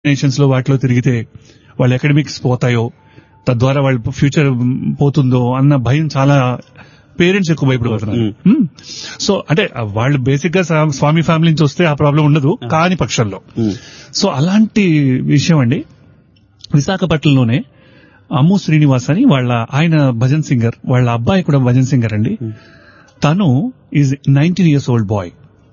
Nations లో వాటిలో తిరిగితే వాళ్ళ అకాడమిక్స్ పోతాయో తద్వారా వాళ్ళ ఫ్యూచర్ పోతుందో అన్న భయం చాలా పేరెంట్స్ ఎక్కువ భయపడిపోతున్నారు Hmm. సో అంటే వాళ్ళు బేసిక్ గా స్వా- స్వామి ఫ్యామిలీ నుంచి వస్తే ఆ ప్రాబ్లం ఉండదు కాని పక్షంలో సో అలాంటి విషయం అండి విశాఖపట్నంలోనే అమ్ము శ్రీనివాస్ అని వాళ్ళ ఆయన భజన్ సింగర్ వాళ్ళ అబ్బాయి కూడా భజన్ సింగర్ అండి తను is nineteen years old boy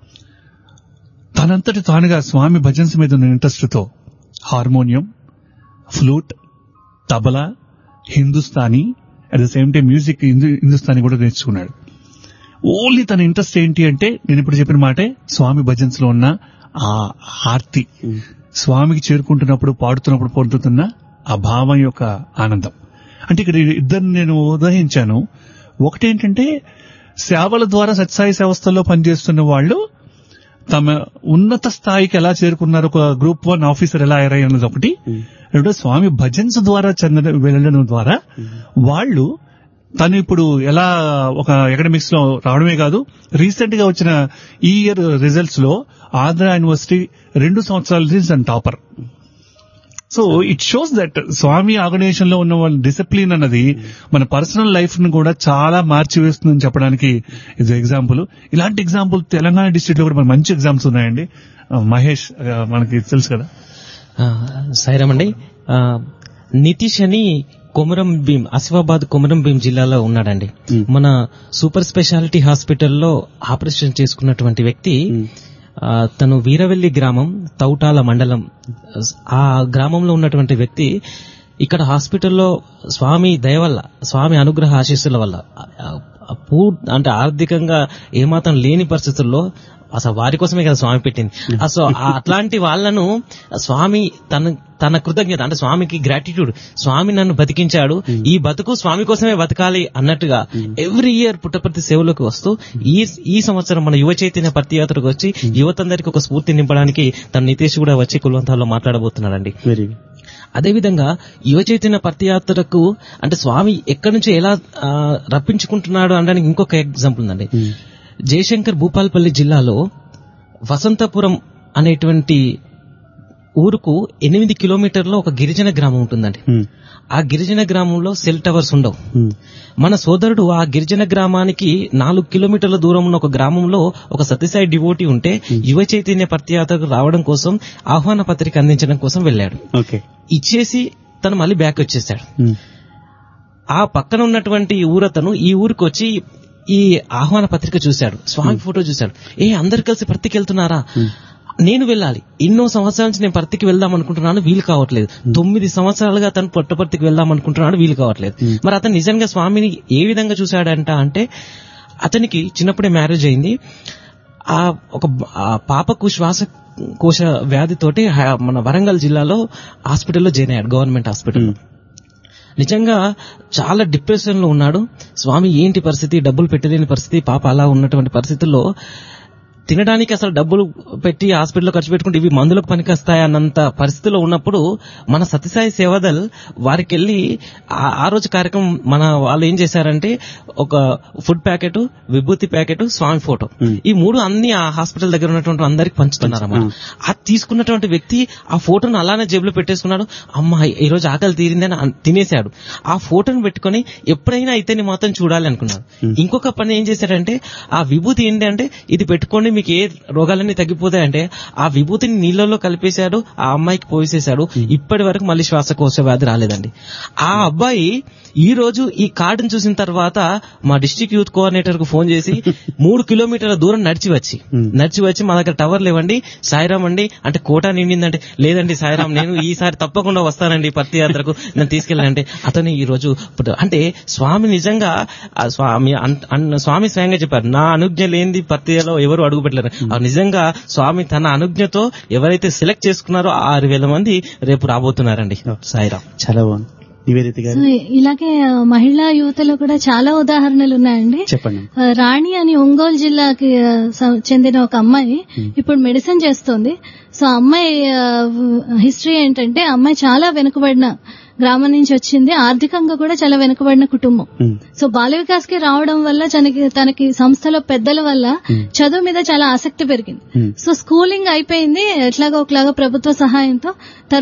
తనంతటి తానుగా స్వామి భజన్స్ మీద ఉన్న ఇంట్రెస్ట్ తో harmonium flute tabla Hindustani at the same time music Hindustani కూడా నేర్చుకున్నాడు ఓన్లీ తన ఇంట్రెస్ట్ ఏంటి అంటే నేను ఇప్పుడు చెప్పిన మాటే స్వామి భజన్స్ లో ఉన్న ఆ ఆర్తి స్వామికి చేరుకుంటున్నప్పుడు పాడుతున్నప్పుడు పొందుతున్న ఆ భావం యొక్క ఆనందం అంటే ఇక్కడ ఇద్దరు నేను ఉదహించాను ఒకటేంటంటే సేవల ద్వారా సత్సాయి సంస్థల్లో పనిచేస్తున్న వాళ్ళు తమ ఉన్నత స్థాయికి ఎలా చేరుకున్నారు ఒక గ్రూప్ వన్ ఆఫీసర్ ఎలా అయ్యారు అన్నది ఒకటి రెండో స్వామి భజన్స్ ద్వారా చెందడం వెళ్ళడం ద్వారా వాళ్ళు తను ఇప్పుడు ఎలా ఒక అకాడమిక్స్ లో రావడమే కాదు రీసెంట్ గా వచ్చిన ఈ ఇయర్ రిజల్ట్స్ లో ఆంధ్ర యూనివర్సిటీ రెండు సంవత్సరాల నుంచి తను topper so it shows that స్వామి ఆర్గనైజేషన్ లో ఉన్న వాళ్ళ డిసిప్లిన్ అన్నది మన పర్సనల్ లైఫ్ ను కూడా చాలా మార్చివేస్తుందని చెప్పడానికి ఇది ఎగ్జాంపుల్ ఇలాంటి ఎగ్జాంపుల్ తెలంగాణ డిస్ట్రిక్ట్ లో కూడా మన మంచి ఎగ్జామ్స్ ఉన్నాయండి ఆ, మహేష్ ఆ, మనకి తెలుసు కదా ఆ, సాయిరామ్ అండి ఆ, నితీష్ అని కొమరం భీం ఆసిఫాబాద్ కొమరం భీం జిల్లాలో ఉన్నాడండి మన సూపర్ స్పెషాలిటీ హాస్పిటల్లో ఆపరేషన్ చేసుకున్నటువంటి వ్యక్తి ఆ, తను వీరవెల్లి గ్రామం తౌటాల మండలం ఆ గ్రామంలో ఉన్నటువంటి వ్యక్తి ఇక్కడ హాస్పిటల్లో స్వామి దయ వల్ల స్వామి అనుగ్రహ ఆశీస్సుల వల్ల ఆ, ఆ, పూ- అంటే ఆర్థికంగా ఏమాత్రం లేని పరిస్థితుల్లో అసలు వారి కోసమే కదా స్వామి పెట్టింది అసలు ఆ- అట్లాంటి వాళ్ళను స్వామి తన తన కృతజ్ఞత అంటే స్వామికి గ్రాటిట్యూడ్ స్వామి నన్ను బతికించాడు ఈ బతుకు స్వామి కోసమే బతకాలి అన్నట్టుగా ఎవ్రీ ఇయర్ పుట్టపర్తి సేవలోకి వస్తూ ఈ ఈ సంవత్సరం మన యువ చైతన్య పత్తియాత్రకు వచ్చి యువతందరికి ఒక స్ఫూర్తి నింపడానికి తన నితేష్ కూడా వచ్చి కులవంతాల్లో మాట్లాడబోతున్నాడండి వెరీ అదేవిధంగా యువ చైతన్య పత్తియాత్రకు అంటే స్వామి ఎక్కడి నుంచి ఎలా ఆ, రప్పించుకుంటున్నాడు అనడానికి ఇంకొక ఎగ్జాంపుల్ ఉందండి జయశంకర్ భూపాల్పల్లి జిల్లాలో వసంతపురం అనేటువంటి ఊరుకు ఎనిమిది కిలోమీటర్లో ఒక గిరిజన గ్రామం ఉంటుందండి ఆ గిరిజన గ్రామంలో సెల్ టవర్స్ ఉండవు మన సోదరుడు ఆ గిరిజన గ్రామానికి నాలుగు కిలోమీటర్ల దూరం ఉన్న ఒక గ్రామంలో ఒక సత్యసాయి డివోటీ ఉంటే యువ చైతన్య పత్రయాత్రకు రావడం కోసం ఆహ్వాన పత్రిక అందించడం కోసం వెళ్ళాడు ఓకే ఇచ్చేసి తను మళ్ళీ బ్యాక్ వచ్చేసాడు ఆ పక్కన ఉన్నటువంటి ఊరతను ఈ ఊరికి వచ్చి ఈ ఆహ్వాన పత్రిక చూశాడు స్వామి ఫోటో చూశాడు ఏ అందరు కలిసి పర్తికి వెళ్తున్నారా నేను వెళ్ళాలి ఎన్నో సంవత్సరాల నుంచి నేను పర్తికి వెళ్దాం అనుకుంటున్నాను వీలు కావట్లేదు తొమ్మిది సంవత్సరాలుగా తను పుట్టపర్తికి వెళ్దాం అనుకుంటున్నాడు వీలు కావట్లేదు మరి అతను నిజంగా స్వామిని ఏ విధంగా చూశాడంట అంటే అతనికి చిన్నప్పుడే మ్యారేజ్ అయింది ఆ ఒక ఆ పాపకు శ్వాస కోశ వ్యాధితోటి హ- మన వరంగల్ జిల్లాలో హాస్పిటల్లో జాయిన్ అయ్యాడు గవర్నమెంట్ హాస్పిటల్లో నిజంగా చాలా డిప్రెషన్ లో ఉన్నాడు స్వామి ఏంటి పరిస్థితి డబ్బులు పెట్టలేని పరిస్థితి పాప అలా ఉన్నటువంటి పరిస్థితుల్లో తినడానికి అసలు డబ్బులు పెట్టి హాస్పిటల్లో ఖర్చు పెట్టుకుంటే ఇవి మందులకు పనికొస్తాయి అన్నంత పరిస్థితిలో ఉన్నప్పుడు మన సత్యసాయి సేవదల్ వారికి వెళ్ళి ఆ- ఆ రోజు కార్యక్రమం మన వాళ్ళు ఏం చేశారంటే ఒక ఫుడ్ ప్యాకెట్ విభూతి ప్యాకెట్ స్వామి ఫోటో ఈ మూడు అన్ని ఆ హాస్పిటల్ దగ్గర ఉన్నటువంటి అందరికి పంచుతున్నారు అన్నమాట ఆ తీసుకున్నటువంటి వ్యక్తి ఆ ఫోటోను అలానే జేబులో పెట్టేసుకున్నాడు అమ్మ ఈ రోజు ఆకలి తీరిందని అన్- తినేశాడు ఆ ఫోటోను పెట్టుకొని ఎప్పుడైనా ఇతన్ని మాత్రం చూడాలి అనుకున్నాడు ఇంకొక పని ఏం చేశాడంటే ఆ విభూతి ఏంటి అంటే ఇది పెట్టుకోండి మీకు ఏ రోగాలన్నీ తగ్గిపోతాయంటే ఆ విభూతిని నీళ్ళలో కలిపేశాడు ఆ అమ్మాయికి పోసేశాడు ఇప్పటి వరకు మళ్ళీ శ్వాసకోశ వ్యాధి రాలేదండి ఆ అబ్బాయి ఈ రోజు ఈ కార్డును చూసిన తర్వాత మా డిస్ట్రిక్ట్ యూత్ కోఆర్డినేటర్ కు ఫోన్ చేసి మూడు కిలోమీటర్ల దూరం నడిచి వచ్చి నడిచి వచ్చి మా దగ్గర టవర్ లేవండి సాయిరామ్ అండి అంటే కోట నిండిందంటే లేదండి సాయిరామ్ నేను ఈసారి తప్పకుండా వస్తానండి పత్తి యాత్రకు నన్ను తీసుకెళ్ళాలంటే అతను ఈ రోజు పుట్ట- అంటే స్వామి నిజంగా ఆ స్వామి అన్- అన్- స్వామి స్వయంగా చెప్పారు నా అనుజ్ఞ లేనిది పత్తిలో ఎవరు అడుగు పెట్టలేరు ఆ నిజంగా స్వామి తన అనుజ్ఞతో ఎవరైతే సెలెక్ట్ చేసుకున్నారో ఆ ఆరు వేల మంది రేపు రాబోతున్నారండి సాయిరామ్ చాలా బాగుంది నివేదిత గారు సో ఇలాగే ఆ, మహిళా యువతలో కూడా చాలా ఉదాహరణలు ఉన్నాయండి చెప్పండి ఆ, రాణి అని ఒంగోలు జిల్లాకి ఆ, స- చెందిన ఒక అమ్మాయి ఇప్పుడు మెడిసిన్ చేస్తోంది సో ఆ అమ్మాయి హిస్టరీ ఏంటంటే ఆ అమ్మాయి చాలా వెనుకబడిన గ్రామం నుంచి వచ్చింది ఆర్థికంగా కూడా చాలా వెనుకబడిన కుటుంబం ఉమ్, సో బాల వికాస్ కి రావడం వల్ల తనకి తనకి సంస్థలో పెద్దల వల్ల చదువు మీద చాలా ఆసక్తి పెరిగింది ఉమ్. సో స్కూలింగ్ అయిపోయింది ఎట్లాగో ఒకలాగా ప్రభుత్వ సహాయంతో